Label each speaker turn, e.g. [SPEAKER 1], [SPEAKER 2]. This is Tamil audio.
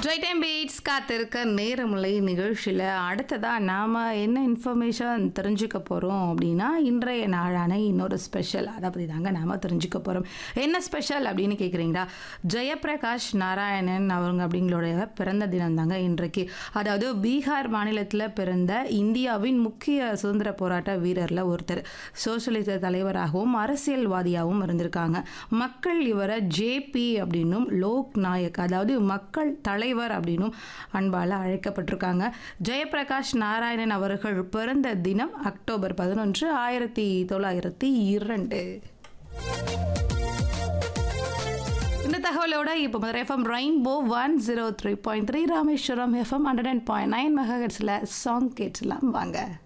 [SPEAKER 1] ரைட் டைம் பீட்ஸ் காத்திருக்க நேரமுலை நிகழ்ச்சியில் அடுத்ததாக நாம் என்ன இன்ஃபர்மேஷன் தெரிஞ்சுக்க போகிறோம் அப்படின்னா இன்றைய நாளான இன்னொரு ஸ்பெஷல் அதை பற்றி தாங்க நாம் தெரிஞ்சுக்க போகிறோம் என்ன ஸ்பெஷல் அப்படின்னு கேட்குறீங்களா ஜெயபிரகாஷ் நாராயணன் அவங்க அப்படிங்களோட பிறந்த தினம் தாங்க இன்றைக்கு அதாவது பீகார் மாநிலத்தில் பிறந்த இந்தியாவின் முக்கிய சுதந்திர போராட்ட வீரரில் ஒருத்தர் சோசியலிச தலைவராகவும் அரசியல்வாதியாகவும் இருந்திருக்காங்க மக்கள் இவரை ஜேபி அப்படின்னும் லோக் நாயக் அதாவது மக்கள் தலைவர் அப்படின்னும் அன்பால் அழைக்கப்பட்டிருக்காங்க ஜெயபிரகாஷ் நாராயணன் அவர்கள் பிறந்த தினம் அக்டோபர் பதினொன்று ஆயிரத்தி தொள்ளாயிரத்தி இரண்டு இந்த தகவலோட இப்போ முதல் FM rainbow one zero three point three Rameswaram FM hundred and point nine mega song கேட்டுலாம் வாங்க